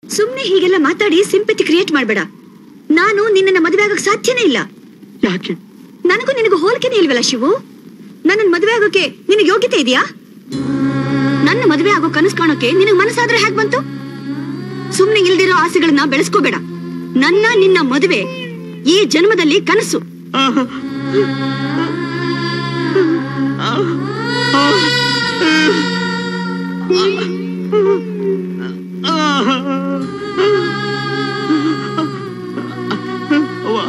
ಸುಮ್ನೆ ಹೀಗೆಲ್ಲ ಮಾತಾಡಿ ಸಿಂಪತಿ ಕ್ರಿಯೇಟ್ ಮಾಡ್ಬೇಡ ನಾನು ನಿನ್ನನ್ನ ಮದುವೆ ಆಗಕ್ ಸಾಧ್ಯನೇ ಇಲ್ಲ ಯಾಕೆ ನನಗೂ ನಿನಗೂ ಹೋಲಿಕೆನೇ ಇಲ್ವಲ್ಲ ಶಿವು ನನ್ನ ಮದುವೆ ಆಗೋಕೆ ನಿನಗೆ ಯೋಗ್ಯತೆ ಇದೆಯಾ ನನ್ನ ಮದುವೆ ಆಗೋ ಕನಸು ಕಾಣೋಕೆ ನಿನಗೆ ಮನಸ್ಸಾದ್ರೆ ಹೇಗ್ ಬಂತು ಸುಮ್ನೆ ಇಲ್ದಿರೋ ಆಸೆಗಳನ್ನ ಬೆಳೆಸ್ಕೋಬೇಡ ನನ್ನ ನಿನ್ನ ಮದುವೆ ಈ ಜನ್ಮದಲ್ಲಿ ಕನಸು ಆಹ್. ಆಹ್. ಆಹ್. ಆಹ್. ಅವ್ವ.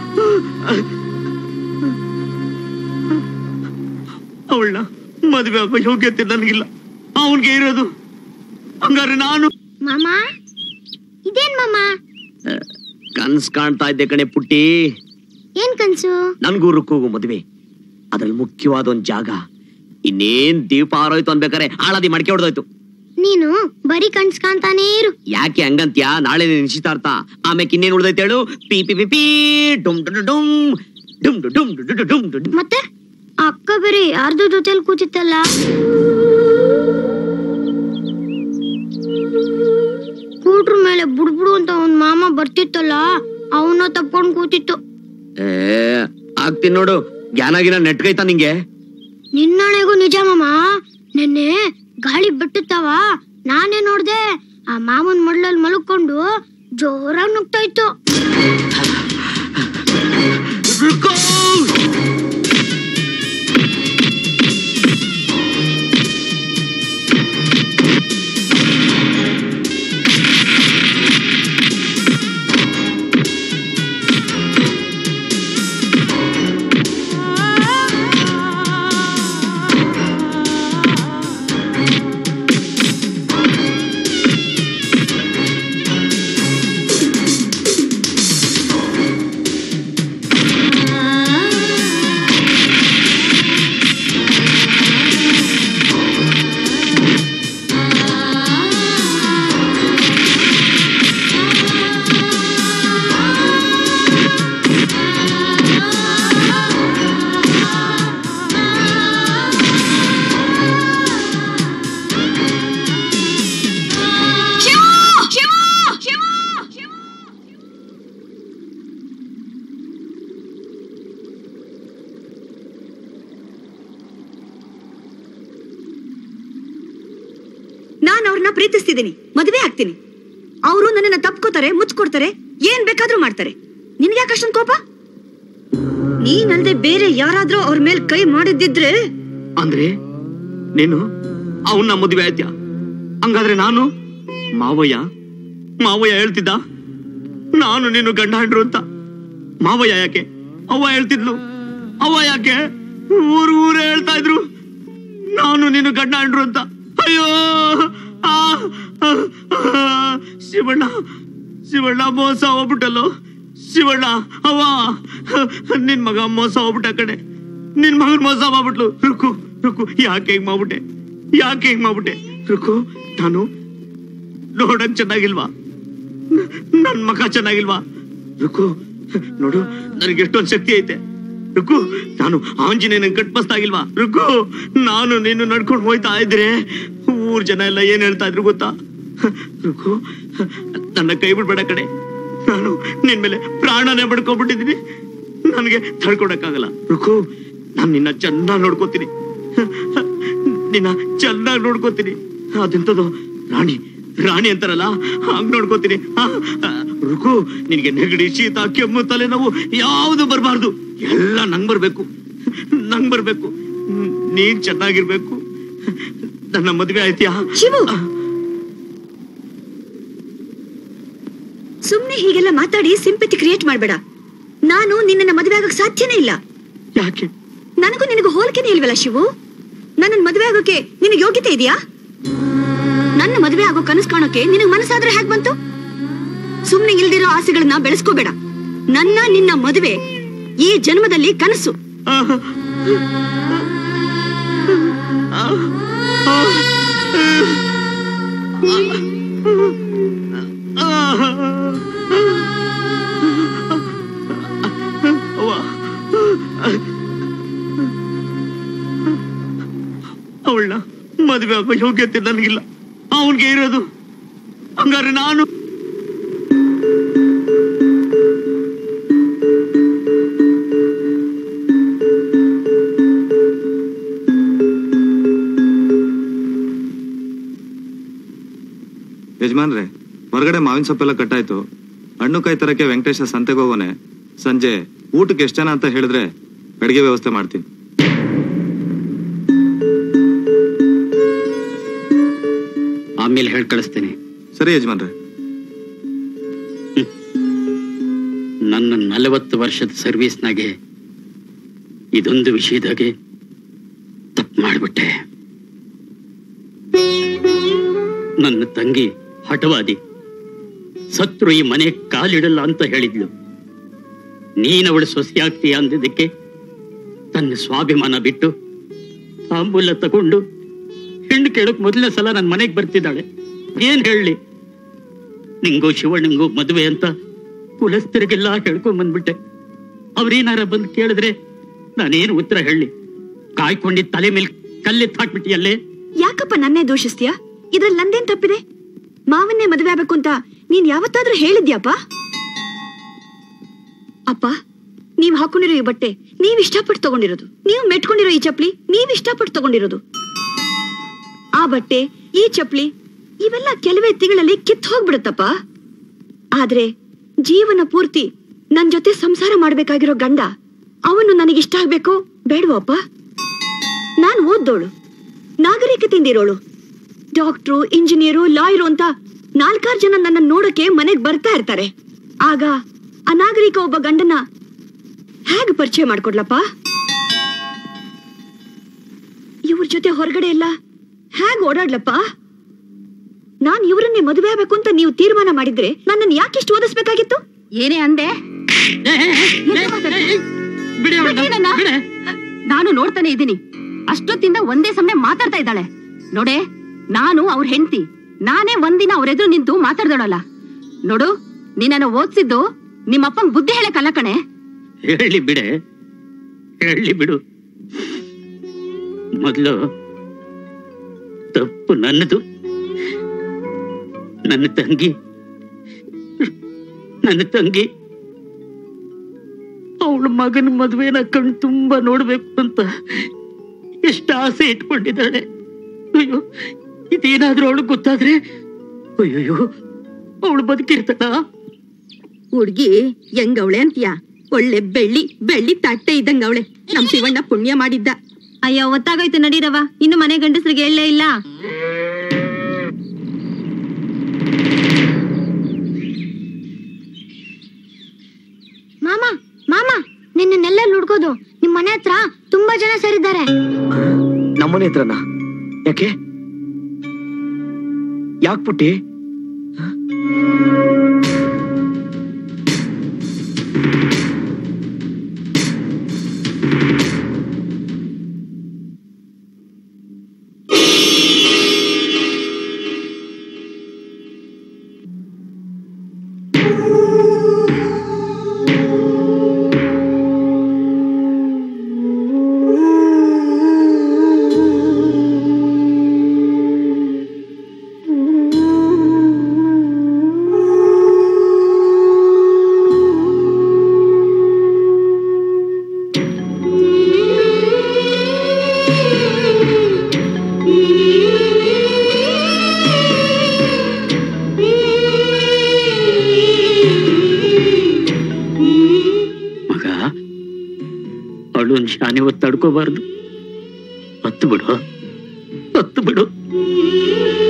ಅವಳನ್ನ ಮದುವೆ ಆಗೋ ಯೋಗ್ಯತೆ ನನಗಿಲ್ಲ ಅವನ್ಗೆ ಇರೋದು ಹಂಗಾರೆ ನಾನು ಮಾಮ ಇದೇನ್ ಮಾಮ ಕನ್ಸ್ ಕಾಣ್ತಾ ಇದ್ದೆ ಕಣೆ ಪುಟ್ಟಿ ಏನ್ ಕನ್ಸು ನನ್ಗೂ ರುಕ್ಕೋಗು ಮದುವೆ ಅದ್ರಲ್ಲಿ ಮುಖ್ಯವಾದ ಒಂದ್ ಜಾಗ ಇನ್ನೇನ್ ದೀಪ ಆರೋಯ್ತು ಅನ್ಬೇಕಾರೆ ಆಳದಿ ಮಡಕೆ ಹೊಡೆದೋಯ್ತು ನೀನು ಬರೀ ಕನ್ಸ್ ಕಾಣ್ತಾನೇ ಇರು ಯಾಕೆ ಹಂಗಂತ್ಯಾ ನಾಳೆ ನಿನ್ ನಿಶ್ಚಿತಾರ್ಥ ಆಮೇಲೆ ಇನ್ನೇನ್ ಉಳ್ದೈತೆ ಹೇಳು ಪಿ ಪಿ ಪಿ ಪಿ ಡುಮ್ ಡು ಡು ಡುಮ್ ಡುಮ್ ಡು ಡುಮ್ ಡು ಡು ಡು ಡುಮ್ ಡು ಡುಮ್. ಮತ್ತೆ ಆ ಅಕ್ಕ ಬೇರೆ ಯಾರ್ದು ಜೊತೆಲಿ ಕೂತಿತ್ತಲ್ಲ ಕೂಟ್ರ ಮೇಲೆ ಬುಡ್ಬುಡು ಅಂತ ಅವ್ನ್ ಮಾಮ ಬರ್ತಿತ್ತಲ್ಲ ಅವನ ತಪ್ಕೊಂಡ್ ಕೂತಿತ್ತು ಏ ಆಗ್ತೀನಿ ನೋಡು ಜ್ಞಾನಗಿನ ನೆಟ್ಗೈತಾ ನಿಂಗೆ ನಿನ್ನಣೆಗೂ ನಿಜ ಮಾಮ ನೆನ್ನೆ ಗಾಳಿ ಬಿಟ್ಟುತ್ತವ ನಾನೇ ನೋಡ್ದೆ ಆ ಮಾಮನ್ ಮಡ್ಲಲ್ಲಿ ಮಲ್ಕೊಂಡು ಜೋರಾಗಿ ನುಗ್ತಾ ಇತ್ತು ರುಕೋ! ನಾನು ಅವ್ರನ್ನ ಪ್ರೀತಿಸ್ತಿದ್ದೀನಿ ಮದುವೆ ಆಗ್ತೀನಿ ಅವರು ನನ್ನನ್ನ ತಪ್ಕೋತಾರೆ ಮುಚ್ಕೊಡ್ತಾರೆ ಏನ್ ಬೇಕಾದ್ರೂ ಮಾಡ್ತಾರೆ ನಿನ್ಗೆ ಯಾಕೆ ಅಷ್ಟೊಂದು ಕೋಪ ನೀನಲ್ದೆ ಬೇರೆ ಯಾರಾದ್ರೂ ಅವ್ರ ಮೇಲ್ ಕೈ ಮಾಡಿದ್ದಿದ್ರೆ ಅಂದ್ರೆ ನೀನು ಅವನ್ನ ಮದುವೆ ಆಯ್ತ್ಯಾ ಹಂಗಾದ್ರೆ ನಾನು ಮಾವಯ್ಯ ಮಾವಯ್ಯ ಹೇಳ್ತಿದ್ದ ನಾನು ನೀನು ಗಂಡ ಹೆಂಡ್ರು ಅಂತ ಮಾವಯ್ಯ ಯಾಕೆ ಅವ್ವ ಹೇಳ್ತಿದ್ಲು ಅವ್ವ ಯಾಕೆ ಊರು ಊರೇ ಹೇಳ್ತಾ ಇದ್ರು ನಾನು ನೀನು ಗಂಡ ಹೆಂಡ್ರು ಅಂತ ಅಯ್ಯೋ ಆ, ಆ, ಆ, ಶಿವಣ್ಣ ಶಿವಣ್ಣ ಮೋಸ ಹೋಗ್ಬಿಟ್ಟಲ್ಲೋ ಶಿವಣ್ಣ ಅವ್ವ ನಿನ್ ಮಗ ಮೋಸ ಹೋಗ್ಬಿಟ್ಟ ಕಡೆ ನಿನ್ ಮಗನ್ ಮೋಸ ಮಾಡ್ಬಿಟ್ಲು ರುಕು ರುಕು ಯಾಕೆ ಹಿಂಗ್ ಮಾಡ್ಬಿಟ್ಟೆ ಯಾಕೆ ಹಿಂಗ್ ಮಾಡ್ಬಿಟ್ಟೆ ರುಕು ನಾನು ನೋಡಕ್ ಚೆನ್ನಾಗಿಲ್ವಾ ನ- ನನ್ ಮಗ ಚೆನ್ನಾಗಿಲ್ವಾ ರುಕು ನೋಡು ನನಗೆ ಎಷ್ಟೊಂದ್ ಶಕ್ತಿ ಐತೆ ರುಕು ನಾನು ಆಂಜನೇಯನ ಕಟ್ಪಸ್ತಾಗಿಲ್ವಾ ರುಕು ನಾನು ನೀನು ನಡ್ಕೊಂಡು ಹೋಯ್ತಾ ಇದ್ರೆ ಊರ್ ಜನ ಎಲ್ಲ ಏನ್ ಹೇಳ್ತಾ ಇದ್ರು ಗೊತ್ತಾ ರುಕು ನನ್ನ ಕೈ ಬಿಡ್ಬೇಡ ಕಡೆ ನಾನು ನಿನ್ ಮೇಲೆ ಪ್ರಾಣನೇ ಬಡ್ಕೊಂಡ್ಬಿಟ್ಟಿದೀನಿ ನನಗೆ ತಡ್ಕೊಡಕ್ಕಾಗಲ್ಲ ರುಕು ನಾನು ನಿನ್ನ ಚೆನ್ನಾಗಿ ನೋಡ್ಕೋತೀನಿ ನಿನ್ನ ಚೆನ್ನಾಗಿ ನೋಡ್ಕೋತೀನಿ ಅದೆಂತದು ರಾಣಿ ರಾಣಿ ಅಂತಾರಲ್ಲ ಹಂಗ್ ನೋಡ್ಕೋತೀನಿ ಆ, ಆ, ರುಕು ನಿನಗೆ ನೆಗಡಿ ಶೀತ ಕೆಮ್ಮು ತಲೆನೋವು ಯಾವುದು ಬರಬಾರ್ದು ಎಲ್ಲ ನಂಗ್ ಬರ್ಬೇಕು ನಂಗ್ ಬರ್ಬೇಕು ನ್- ನೀನ್ ಚೆನ್ನಾಗಿರ್ಬೇಕು ನನ್ನ ಮದ್ವೆ ಆಯ್ತಿಯಾ ಶಿವು ಸುಮ್ನೆ ಹೀಗೆಲ್ಲ ಮಾತಾಡಿ ಸಿಂಪತಿ ಕ್ರಿಯೇಟ್ ಮಾಡ್ಬೇಡ ನಾನು ನಿನ್ನನ್ನ ಮದುವೆ ಆಗಕ್ ಸಾಧ್ಯನೇ ಇಲ್ಲ ಯಾಕೆ ನನಗೂ ನಿನಗೂ ಹೋಲಿಕೆನೇ ಇಲ್ವಲ್ಲ ಶಿವು ನನ್ನ ಮದುವೆ ಆಗೋಕೆ ನಿನಗೆ ಯೋಗ್ಯತೆ ಇದೆಯಾ ನನ್ನ ಮದುವೆ ಆಗೋ ಕನಸು ಕಾಣೋಕೆ ನಿನಗೆ ಮನಸ್ಸಾದ್ರೆ ಹೇಗ್ ಬಂತು ಸುಮ್ನೆ ಇಲ್ದಿರೋ ಆಸೆಗಳನ್ನ ಬೆಳೆಸ್ಕೋಬೇಡ ನನ್ನ ನಿನ್ನ ಮದುವೆ ಈ ಜನ್ಮದಲ್ಲಿ ಕನಸು ಆಹ್. ಆಹ್. ಆಹ್. ಆಹ್. ಅವ್ವ. ಅವಳನ್ನ ಮದುವೆ ಆಗೋ ಯೋಗ್ಯತೆ ನನಗಿಲ್ಲ ಅವನ್ಗೆ ಇರೋದು ಹಂಗಾರೆ ನಾನು ಯಜಮಾನ್ರೆ ಹೊರಗಡೆ ಮಾವಿನ ಸೊಪ್ಪೆಲ್ಲ ಕಟ್ಟಾಯ್ತು ಹಣ್ಣು ಕಾಯಿ ತರಕ್ಕೆ ವೆಂಕಟೇಶ ಸಂತೆಗೆ ಹೋಗೋನೆ ಸಂಜೆ ಊಟಕ್ಕೆ ಎಷ್ಟು ಜನ ಅಂತ ಹೇಳಿದ್ರೆ ಅಡಿಗೆ ವ್ಯವಸ್ಥೆ ಮಾಡ್ತೀನಿ ಆಮೇಲೆ ಹೇಳಿ ಕಳಿಸ್ತೇನೆ ಸರಿ ಯಜಮಾನ್ರೆ ನನ್ನ ನಲವತ್ತು ವರ್ಷದ ಸರ್ವಿಸ್ನಾಗೆ ಇದೊಂದು ವಿಷಯದಾಗೆ ತಪ್ಪು ಮಾಡಿಬಿಟ್ಟೆ ನನ್ನ ತಂಗಿ ಹಠವಾದಿ ಸತ್ರು ಈ ಮನೆ ಕಾಲಿಡಲ್ಲ ಅಂತ ಹೇಳಿದ್ಲು ನೀನವಳು ಸೊಸೆಯಾಗ್ತೀಯ ಅಂದಿದ್ದಕ್ಕೆ ತನ್ನ ಸ್ವಾಭಿಮಾನ ಬಿಟ್ಟು ತಾಂಬೂಲ ತಗೊಂಡು ಹೆಣ್ಣು ಕೇಳಕ್ ಮೊದಲನೇ ಸಲ ನನ್ನ ಮನೆಗೆ ಬರ್ತಿದ್ದಾಳೆ ಏನ್ ಹೇಳಲಿ ನಿಂಗೂ ಶಿವಣ್ಣಂಗೂ ಮದುವೆ ಅಂತ ಕುಲಸ್ಥರಿಗೆಲ್ಲ ಹೇಳ್ಕೊಂಡ್ ಬಂದ್ಬಿಟ್ಟೆ ಅವ್ರೇನಾರ ಬಂದು ಕೇಳಿದ್ರೆ ನಾನೇನು ಉತ್ತರ ಹೇಳಿ ಕಾಯ್ಕೊಂಡಿದ್ ತಲೆ ಮೇಲೆ ಕಲ್ಲೆತ್ತು ಹಾಕ್ಬಿಟ್ಟಿಯಲ್ಲೇ ಯಾಕಪ್ಪ ನನ್ನೇ ದೂಷಿಸ್ತೀಯ ಇದ್ರಲ್ಲಿ ನಂದೇನ್ ತಪ್ಪಿದೆ ಮಾವನ್ನೇ ಮದುವೆ ಆಗ್ಬೇಕು ಅಂತ ನೀನ್ ಯಾವತ್ತಾದ್ರೂ ಹೇಳಿದ್ಯಾಪ ಅಪ್ಪ ನೀವ್ ಹಾಕೊಂಡಿರೋ ಈ ಬಟ್ಟೆ ನೀವ್ ಇಷ್ಟಪಟ್ಟು ತಗೊಂಡಿರೋದು ನೀವು ಮೆಟ್ಕೊಂಡಿರೋ ಈ ಚಪ್ಲಿ ನೀವ್ ಇಷ್ಟಪಟ್ಟು ತಗೊಂಡಿರೋದು ಆ ಬಟ್ಟೆ ಈ ಚಪ್ಲಿ ಇವೆಲ್ಲ ಕೆಲವೇ ತಿಂಗಳಲ್ಲಿ ಕಿತ್ ಹೋಗ್ಬಿಡುತ್ತಪ್ಪ ಆದ್ರೆ ಜೀವನ ಪೂರ್ತಿ ನನ್ ಜೊತೆ ಸಂಸಾರ ಮಾಡ್ಬೇಕಾಗಿರೋ ಗಂಡ ಅವನು ನನಗಿಷ್ಟ ಆಗ್ಬೇಕು ಬೇಡವೋ ಅಪ್ಪ ನಾನು ಓದ್ದೋಳು ನಾಗರಿಕತೆಯಿಂದ ಇರೋಳು ಡಾಕ್ಟ್ರು ಇಂಜಿನಿಯರು ಲಾಯರು ಅಂತ ನಾಲ್ಕಾರು ಜನ ನನ್ನ ನೋಡಕ್ಕೆ ಮನೆಗ್ ಬರ್ತಾ ಇರ್ತಾರೆ ಆಗ ಅನಾಗರಿಕ ಒಬ್ಬ ಗಂಡನ ಹೇಗ್ ಪರಿಚಯ ಮಾಡ್ಕೊಡ್ಲಪ್ಪ ಇವ್ರ ಜೊತೆ ಹೊರಗಡೆ ಎಲ್ಲ ಹೇಗ್ ಓಡಾಡ್ಲಪ್ಪ ನಾನ್ ಇವರನ್ನೇ ಮದುವೆ ಆಗ್ಬೇಕು ಅಂತ ನೀವು ತೀರ್ಮಾನ ಮಾಡಿದ್ರೆ ನನ್ನನ್ನು ಯಾಕಿಷ್ಟು ಓದಿಸ್ಬೇಕಾಗಿತ್ತು ಏನೇ ಅಂದೆ ಬಿಡಿ ಅವ್ಳನ್ನ, ಬಿಡಿ ನನ್ನ. ಬಿಡಿ. ನಾನು ನೋಡ್ತಾನೆ ಇದ್ದೀನಿ ಅಷ್ಟೊತ್ತಿಂದ ಒಂದೇ ಸಮಯ ಮಾತಾಡ್ತಾ ಇದ್ದಾಳೆ ನೋಡೆ ನಾನು ಅವ್ರ ಹೆಂಡತಿ ನಾನೇ ಒಂದಿನ ಅವ್ರ ಎದುರು ನಿಂತು ಮಾತಾಡ್ದೋಳಲ್ಲ ನೋಡು ನಿನ್ನನ್ನು ಓದ್ಸಿದ್ದು ನಿಮ್ಮಪ್ಪಂಗ್ ಬುದ್ಧಿ ಹೇಳಕ್ಕಲ್ಲ ಕಣೆ ಹೇಳಿ ಬಿಡೆ ಹೇಳಿ ಬಿಡು ಮೊದಲು ತಪ್ಪು ನನ್ನದು ನನ್ನ ತಂಗಿ ನನ್ನ ತಂಗಿ ಅವಳ ಮಗನ ಮದುವೆನ ಕಣ್ ತುಂಬಾ ನೋಡ್ಬೇಕು ಅಂತ ಎಷ್ಟು ಆಸೆ ಇಟ್ಕೊಂಡಿದ್ದಾಳೆ ಅಯ್ಯೋ ಇದೇನಾದ್ರೂ ಅವಳು ಗೊತ್ತಾದ್ರೆ ಅಯ್ಯೋ ಅವಳು ಬದುಕಿರ್ತಾಳ ಹುಡ್ಗಿ ಹೆಂಗವಳೆ ಅಂತೀಯ ಒಳ್ಳೆ ಬೆಳ್ಳಿ ಬೆಳ್ಳಿ ತಟ್ಟೆ ಇದ್ದಂಗ ಅವಳೆ ನಮ್ ಶಿವಣ್ಣ ಪುಣ್ಯ ಮಾಡಿದ್ದ ಅಯ್ಯೋ ಒತ್ತಾಗೋಯ್ತು ನಡೀರವ ಇನ್ನು ಮನೆ ಗಂಡಸ್ರಿಗೆ ಹೇಳಲೇ ಇಲ್ಲ ಮಾಮ ಮಾಮ ನಿನ್ನೆಲ್ಲ ಹುಡ್ಕೋದು ನಿಮ್ ಮನೆ ಹತ್ರ ತುಂಬಾ ಜನ ಸೇರಿದ್ದಾರೆ ನಮ್ಮನೆ ಹತ್ರನ ಯಾಕೆ ಯಾಕೆ ಪುಟ್ಟಿ ಮಗ ಅವಳೊಂದು ಶಾನೆ ಹೊತ್ತು ತಡ್ಕೋಬಾರ್ದು ಹತ್ತು ಬಿಡು ಹತ್ತು ಬಿಡು